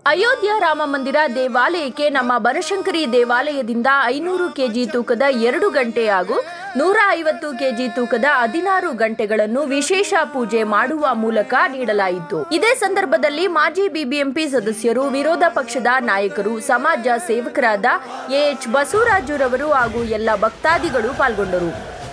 ಅಯೋಧ್ಯ ರಾಮ ಮಂದಿರ ದೇವಾಲಯಕ್ಕೆ ನಮ್ಮ ಬನಶಂಕರಿ ದೇವಾಲಯದಿಂದ ಐನೂರು ಕೆಜಿ ತೂಕದ ಎರಡು ಗಂಟೆ ಹಾಗೂ ನೂರ ಐವತ್ತು ಕೆಜಿ ತೂಕದ ಹದಿನಾರು ಗಂಟೆಗಳನ್ನು ವಿಶೇಷ ಪೂಜೆ ಮಾಡುವ ಮೂಲಕ ನೀಡಲಾಯಿತು ಇದೇ ಸಂದರ್ಭದಲ್ಲಿ ಮಾಜಿ ಬಿಬಿಎಂಪಿ ಸದಸ್ಯರು ವಿರೋಧ ಪಕ್ಷದ ನಾಯಕರು ಸಮಾಜ ಸೇವಕರಾದ ಎಎಚ್ ಬಸವರಾಜುರವರು ಹಾಗೂ ಎಲ್ಲ ಭಕ್ತಾದಿಗಳು ಪಾಲ್ಗೊಂಡರು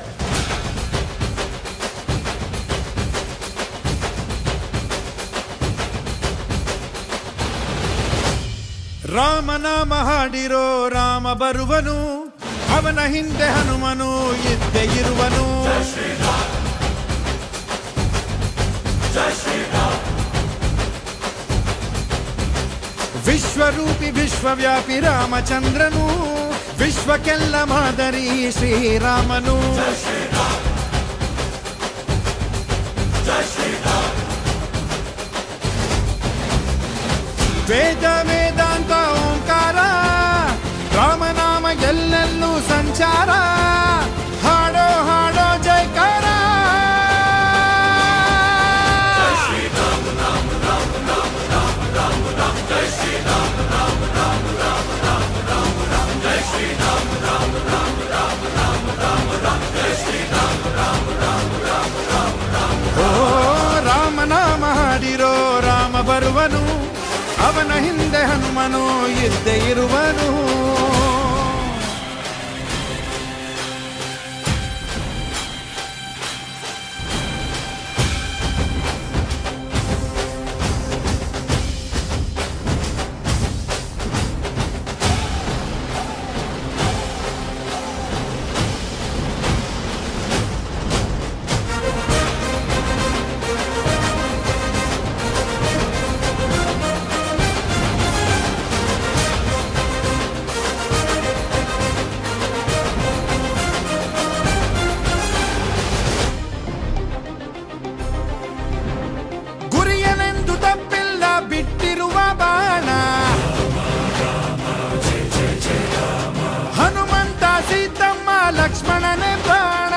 ರಾಮನಾಮ ಹಾಡಿರೋ ರಾಮ ಬರುವನು ಅವನ ಹಿಂದೆ ಹನುಮನು ಇದ್ದೇ ಇರುವನು ವಿಶ್ವರೂಪಿ ವಿಶ್ವವ್ಯಾಪಿ ರಾಮಚಂದ್ರನು ವಿಶ್ವಕ್ಕೆಲ್ಲ ಮಾದರಿ ಶ್ರೀರಾಮನು ವೇದ ವೇದಾಂತ ಓಂಕಾರ ರಾಮನಾಮ ಎಲ್ಲೆಲ್ಲೂ ಸಂಚಾರ ಹಾಡೋ ಹಾಡೋ ಜೈಕಾರ ಓ ರಾಮನಾಮ ಹಾಡಿರೋ ರಾಮ ಬರುವನು ಅವನ ಹಿಂದೆ ಹನುಮನು ಇದ್ದೇ ಇರುವನು ಗುರಿಯನೆಂದು ತಪ್ಪಿಲ್ಲ ಬಿಟ್ಟಿರುವ ಬಾಣ ಹನುಮಂತ ಸೀತಮ್ಮ ಲಕ್ಷ್ಮಣನೇ ಪ್ರಾಣ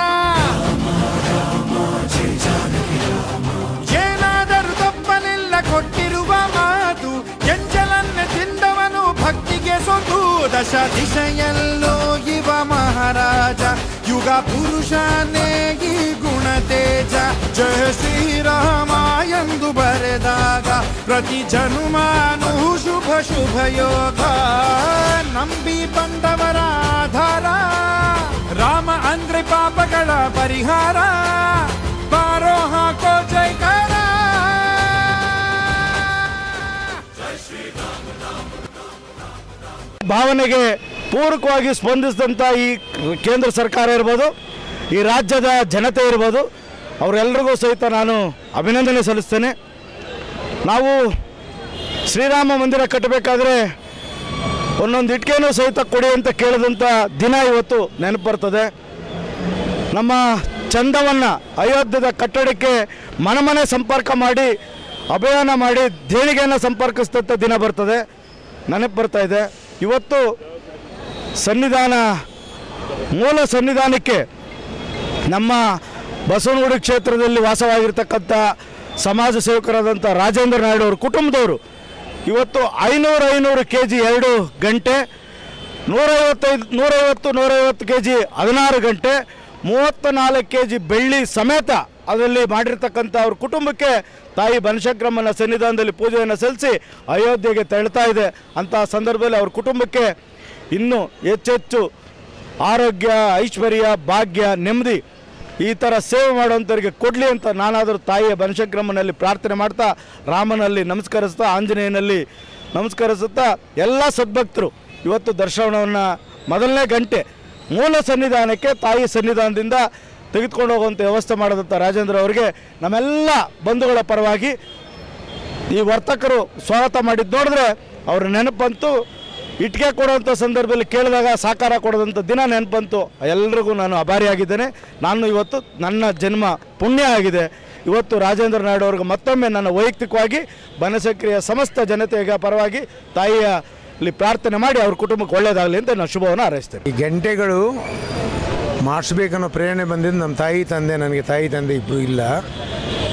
ಏನಾದರೂ ತಪ್ಪಲಿಲ್ಲ ಕೊಟ್ಟಿರುವ ಮಾತು ಎಂಜಲನ್ನೇ ತಿಂದವನು ಭಕ್ತಿಗೆ ಸೊತು ದಶ ದಿಶೆಯಲ್ಲೂ ಇವ ಮಹಾರಾಜ ಯುಗ ಪುರುಷನೇ ಈ ಗುಣ ತೇಜ ಜಯ ಶ್ರೀರಾಮ ಎಂದು ಬರೆದಾಗ ಪ್ರತಿ ಜನುಮಾನು ಶುಭ ಶುಭ ಯೋಗ ನಂಬಿ ಬಂದವರ ಆಧಾರ ರಾಮ ಅಂದ್ರೆ ಪಾಪಗಳ ಪರಿಹಾರ ಬಾರೋ ಹಾಕೋ ಜೈಕಾರ ಭಾವನೆಗೆ ಪೂರಕವಾಗಿ ಸ್ಪಂದಿಸಿದಂಥ ಈ ಕೇಂದ್ರ ಸರ್ಕಾರ ಇರ್ಬೋದು ಈ ರಾಜ್ಯದ ಜನತೆ ಇರ್ಬೋದು ಅವರೆಲ್ಲರಿಗೂ ಸಹಿತ ನಾನು ಅಭಿನಂದನೆ ಸಲ್ಲಿಸ್ತೇನೆ ನಾವು ಶ್ರೀರಾಮ ಮಂದಿರ ಕಟ್ಟಬೇಕಾದ್ರೆ ಒಂದೊಂದು ಇಟ್ಕೆನೂ ಸಹಿತ ಕೊಡಿ ಅಂತ ಕೇಳಿದಂಥ ದಿನ ಇವತ್ತು ನೆನಪು ಬರ್ತದೆ ನಮ್ಮ ಚಂದವನ್ನು ಅಯೋಧ್ಯದ ಕಟ್ಟಡಕ್ಕೆ ಮನೆ ಸಂಪರ್ಕ ಮಾಡಿ ಅಭಿಯಾನ ಮಾಡಿ ದೇಣಿಗೆಯನ್ನು ಸಂಪರ್ಕಿಸಿದಂಥ ದಿನ ಬರ್ತದೆ ನೆನಪು ಬರ್ತಾ ಇದೆ ಇವತ್ತು ಸನ್ನಿಧಾನ ಮೂಲ ಸನ್ನಿಧಾನಕ್ಕೆ ನಮ್ಮ ಬಸವನಗುಡಿ ಕ್ಷೇತ್ರದಲ್ಲಿ ವಾಸವಾಗಿರ್ತಕ್ಕಂಥ ಸಮಾಜ ಸೇವಕರಾದಂಥ ರಾಜೇಂದ್ರ ನಾಯ್ಡು ಅವ್ರ ಕುಟುಂಬದವರು ಇವತ್ತು ಐನೂರು ಐನೂರು ಕೆ ಜಿ ಎರಡು ಗಂಟೆ ನೂರೈವತ್ತೈದು ನೂರೈವತ್ತು ನೂರೈವತ್ತು ಕೆ ಜಿ ಹದಿನಾರು ಗಂಟೆ ಮೂವತ್ತ ನಾಲ್ಕು ಕೆ ಜಿ ಬೆಳ್ಳಿ ಸಮೇತ ಅದರಲ್ಲಿ ಮಾಡಿರ್ತಕ್ಕಂಥ ಅವ್ರ ಕುಟುಂಬಕ್ಕೆ ತಾಯಿ ಬನಶಂಕರಮ್ಮನ ಸನ್ನಿಧಾನದಲ್ಲಿ ಪೂಜೆಯನ್ನು ಸಲ್ಲಿಸಿ ಅಯೋಧ್ಯೆಗೆ ತೆರಳ್ತಾ ಇದೆ ಅಂತಹ ಸಂದರ್ಭದಲ್ಲಿ ಅವ್ರ ಕುಟುಂಬಕ್ಕೆ ಇನ್ನೂ ಹೆಚ್ಚೆಚ್ಚು ಆರೋಗ್ಯ ಐಶ್ವರ್ಯ ಭಾಗ್ಯ ನೆಮ್ಮದಿ ಈ ಥರ ಸೇವೆ ಮಾಡುವಂಥವ್ರಿಗೆ ಕೊಡಲಿ ಅಂತ ನಾನಾದರೂ ತಾಯಿಯ ಬನಶಂಕರಮ್ಮನಲ್ಲಿ ಪ್ರಾರ್ಥನೆ ಮಾಡ್ತಾ ರಾಮನಲ್ಲಿ ನಮಸ್ಕರಿಸ್ತಾ ಆಂಜನೇಯನಲ್ಲಿ ನಮಸ್ಕರಿಸುತ್ತಾ ಎಲ್ಲ ಸದ್ಭಕ್ತರು ಇವತ್ತು ದರ್ಶನವನ್ನು ಮೊದಲನೇ ಗಂಟೆ ಮೂಲ ಸನ್ನಿಧಾನಕ್ಕೆ ತಾಯಿ ಸನ್ನಿಧಾನದಿಂದ ತೆಗೆದುಕೊಂಡು ಹೋಗುವಂಥ ವ್ಯವಸ್ಥೆ ಮಾಡಿದಂಥ ರಾಜೇಂದ್ರ ಅವರಿಗೆ ನಮ್ಮೆಲ್ಲ ಬಂಧುಗಳ ಪರವಾಗಿ ಈ ವರ್ತಕರು ಸ್ವಾಗತ ಮಾಡಿದ್ದು ನೋಡಿದ್ರೆ ಅವ್ರ ನೆನಪಂತೂ ಇಟ್ಟಿಗೆ ಕೊಡುವಂಥ ಸಂದರ್ಭದಲ್ಲಿ ಕೇಳಿದಾಗ ಸಾಕಾರ ಕೊಡೋದಂಥ ದಿನ ನೆನಪಂತು ಎಲ್ರಿಗೂ ನಾನು ಅಭಾರಿಯಾಗಿದ್ದೇನೆ ನಾನು ಇವತ್ತು ನನ್ನ ಜನ್ಮ ಪುಣ್ಯ ಆಗಿದೆ ಇವತ್ತು ರಾಜೇಂದ್ರ ನಾಯ್ಡು ಅವ್ರಿಗೆ ಮತ್ತೊಮ್ಮೆ ನನ್ನ ವೈಯಕ್ತಿಕವಾಗಿ ಬನಸಕ್ರಿಯ ಸಮಸ್ತ ಜನತೆಯ ಪರವಾಗಿ ತಾಯಿಯ ಇಲ್ಲಿ ಪ್ರಾರ್ಥನೆ ಮಾಡಿ ಅವ್ರ ಕುಟುಂಬಕ್ಕೆ ಒಳ್ಳೆಯದಾಗಲಿ ಅಂತ ನಾನು ಶುಭವನ್ನು ಹಾರೈಸ್ತೇನೆ ಈ ಗಂಟೆಗಳು ಮಾಡಿಸ್ಬೇಕನ್ನೋ ಪ್ರೇರಣೆ ಬಂದಿದ್ದು ನಮ್ಮ ತಾಯಿ ತಂದೆ ನನಗೆ ತಾಯಿ ತಂದೆ ಇಬ್ಬರು ಇಲ್ಲ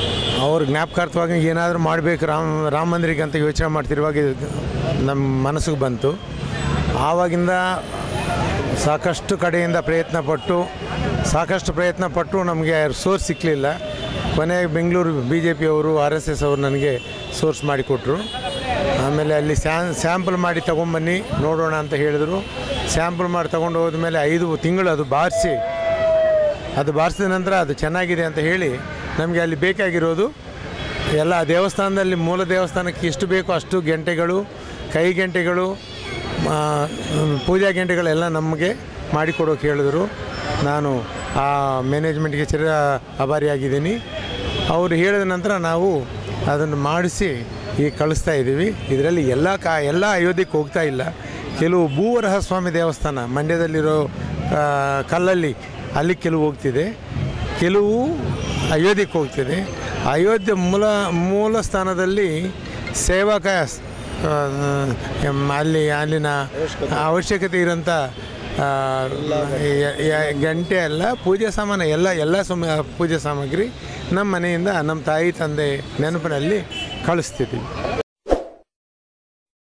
ಅವ್ರ ಜ್ಞಾಪಕಾರ್ಥವಾಗಿ ಏನಾದರೂ ಮಾಡಬೇಕು ರಾಮ ರಾಮ ಮಂದಿರಕ್ಕೆ ಅಂತ ಯೋಚನೆ ಮಾಡ್ತಿರುವಾಗ ಇದು ನಮ್ಮ ಮನಸ್ಸಿಗೆ ಬಂತು ಆವಾಗಿಂದ ಸಾಕಷ್ಟು ಕಡೆಯಿಂದ ಪ್ರಯತ್ನ ಪಟ್ಟು ಸಾಕಷ್ಟು ಪ್ರಯತ್ನ ಪಟ್ಟು ನಮಗೆ ಸೋರ್ಸ್ ಸಿಕ್ಕಲಿಲ್ಲ ಕೊನೆಗೆ ಬೆಂಗಳೂರು ಬಿ ಜೆ ಪಿಯವರು ಆರ್ ಎಸ್ ಎಸ್ ಅವರು ನನಗೆ ಸೋರ್ಸ್ ಮಾಡಿಕೊಟ್ರು ಆಮೇಲೆ ಅಲ್ಲಿ ಸ್ಯಾನ್ ಸ್ಯಾಂಪಲ್ ಮಾಡಿ ತೊಗೊಂಬನ್ನಿ ನೋಡೋಣ ಅಂತ ಹೇಳಿದರು ಸ್ಯಾಂಪಲ್ ಮಾಡಿ ತೊಗೊಂಡು ಹೋದ್ಮೇಲೆ ಐದು ತಿಂಗಳು ಅದು ಬಾರಿಸಿ ಅದು ಬಾರಿಸಿದ ನಂತರ ಅದು ಚೆನ್ನಾಗಿದೆ ಅಂತ ಹೇಳಿ ನಮಗೆ ಅಲ್ಲಿ ಬೇಕಾಗಿರೋದು ಎಲ್ಲ ದೇವಸ್ಥಾನದಲ್ಲಿ ಮೂಲ ದೇವಸ್ಥಾನಕ್ಕೆ ಎಷ್ಟು ಬೇಕೋ ಅಷ್ಟು ಗಂಟೆಗಳು ಕೈ ಗಂಟೆಗಳು ಆ, ಪೂಜಾ ಗಂಟೆಗಳೆಲ್ಲ ನಮಗೆ ಮಾಡಿಕೊಡೋಕೆ ಹೇಳಿದರು ನಾನು ಆ ಮ್ಯಾನೇಜ್ಮೆಂಟ್ಗೆ ಚಿರ ಆಭಾರಿಯಾಗಿದ್ದೀನಿ ಅವರು ಹೇಳಿದ ನಂತರ ನಾವು ಅದನ್ನು ಮಾಡಿಸಿ ಈಗ ಕಳಿಸ್ತಾ ಇದ್ದೀವಿ ಇದರಲ್ಲಿ ಎಲ್ಲ ಕಾ ಎಲ್ಲ ಅಯೋಧ್ಯಕ್ಕೆ ಹೋಗ್ತಾ ಇಲ್ಲ ಕೆಲವು ಭೂವರಹ ಸ್ವಾಮಿ ದೇವಸ್ಥಾನ ಮಂಡ್ಯದಲ್ಲಿರೋ ಆ, ಕಲ್ಲಲ್ಲಿ ಅಲ್ಲಿ ಕೆಲವು ಹೋಗ್ತಿದೆ ಕೆಲವು ಅಯೋಧ್ಯಕ್ಕೆ ಹೋಗ್ತಿದೆ ಅಯೋಧ್ಯೆ ಮೂಲ ಮೂಲ ಸ್ಥಾನದಲ್ಲಿ ಸೇವಕ ಆ, ಎಂ, ಅಲ್ಲಿ ಅಲ್ಲಿನ ಅವಶ್ಯಕತೆ ಇರೋಂಥ ಆ, ಯ- ಯ- ಗಂಟೆ ಅಲ್ಲ ಪೂಜೆ ಸಾಮಾನು ಎಲ್ಲ ಎಲ್ಲ ಸಮ ಪೂಜೆ ಸಾಮಗ್ರಿ ನಮ್ಮ ಮನೆಯಿಂದ ನಮ್ಮ ತಾಯಿ ತಂದೆ ನೆನಪಿನಲ್ಲಿ ಕಳಿಸ್ತಿದ್ದೀವಿ